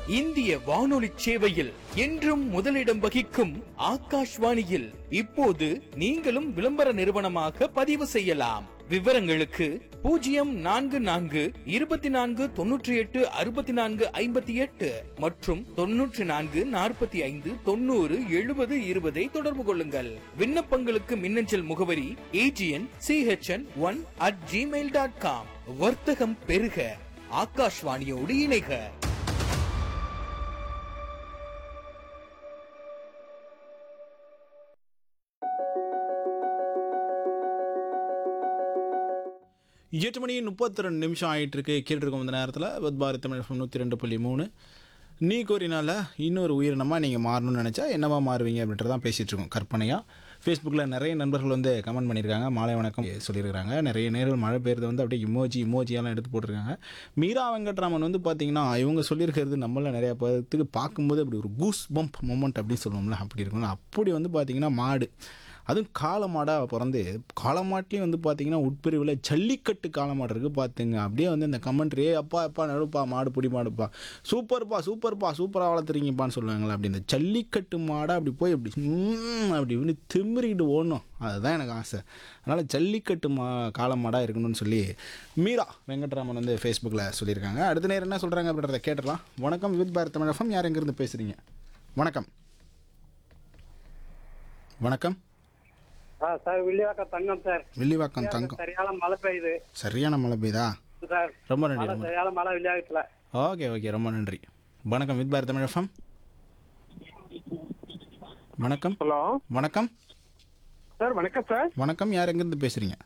இந்திய வானொலி சேவையில் என்றும் முதலிடம் வகிக்கும் ஆகாஷ்வாணியில் இப்போது நீங்களும் விளம்பர நிறுவனமாக பதிவு செய்யலாம் விவரங்களுக்கு பூஜ்ஜியம் நான்கு நான்கு இருபத்தி நான்கு தொன்னூற்றி எட்டு அறுபத்தி நான்கு ஐம்பத்தி எட்டு மற்றும் தொன்னூற்றி நான்கு நாற்பத்தி ஐந்து தொண்ணூறு எழுபது இருபதை தொடர்பு கொள்ளுங்கள் விண்ணப்பங்களுக்கு மின்னஞ்சல் முகவரி A G N C H N one at Gmail dot com வர்த்தகம் பெருக ஆகாஷ்வாணியோடு இணைக எட்டு மணி முப்பத்தி ரெண்டு நிமிஷம் ஆகிட்டு இருக்கு கேட்டிருக்கோம் இந்த நேரத்தில் பத் பாரத் தமிழ் FM நூற்றி ரெண்டு புள்ளி மூணு நீ கோரினால இன்னொரு உயிரினமாக நீங்கள் மாறணும்னு நினச்சா என்னவா மாறுவீங்க அப்படின்றதான் பேசிகிட்டு இருக்கோம் கற்பனையாக ஃபேஸ்புக்கில் நிறைய நண்பர்கள் வந்து கமெண்ட் பண்ணியிருக்காங்க மாலை வணக்கம் சொல்லியிருக்காங்க நிறைய நேர்கள் மழை பெய்யுறது வந்து அப்படியே இமோஜி இமோஜியெல்லாம் எடுத்து போட்டிருக்காங்க மீரா வெங்கட்ராமன் வந்து பார்த்தீங்கன்னா இவங்க சொல்லியிருக்கிறது நம்மள நிறைய பேர்த்துக்கு பார்க்கும்போது அப்படி ஒரு கூஸ் பம்ப் மூமெண்ட் அப்படின்னு சொல்லுவோம்ல அப்படி இருக்கும்ல அப்படி வந்து பார்த்தீங்கன்னா மாடு அதுவும் காளமாடாக பிறந்து காளமாட்லேயும் வந்து பார்த்தீங்கன்னா உட்பிரிவில் ஜல்லிக்கட்டு காளமாடு இருக்குது பார்த்துங்க அப்படியே வந்து இந்த கமெண்ட்ரி அப்பா அப்பா நடுப்பா மாடு பிடி மாடுப்பா சூப்பர்ப்பா சூப்பர்ப்பா சூப்பராக வளர்த்துறீங்கப்பான்னு சொல்லுவாங்களே அப்படி இந்த ஜல்லிக்கட்டு மாடை அப்படி போய் அப்படி ம், அப்படி இப்படி திமிரிக்கிட்டு ஓடணும் அதுதான் எனக்கு ஆசை அதனால் ஜல்லிக்கட்டு மா காளமாடாக இருக்கணும்னு சொல்லி மீரா வெங்கட்ராமன் வந்து ஃபேஸ்புக்கில் சொல்லியிருக்காங்க அடுத்த நேரம் என்ன சொல்கிறாங்க அப்படின்றத கேட்டுடலாம் வணக்கம் வித் பாரத் தமிழகம் யார் எங்கேருந்து பேசுகிறீங்க வணக்கம் வணக்கம் ஆ சார் வில்லிவாக்கம் தங்கம் சார் வில்லிவாக்கம் தங்கம் சரியான மழை பெய்யுது சரியான மழை பெய்யுதா சார் ரொம்ப நன்றி மழை ரொம்ப சரியான மழை வில்லிவாக்கத்துல ஓகே ஓகே ரொம்ப நன்றி வணக்கம் வித் பாரத் தமிழ் எஃப்எம் வணக்கம் ஹலோ வணக்கம் சார் வணக்கம் சார் வணக்கம் யார் எங்கேருந்து பேசுகிறீங்க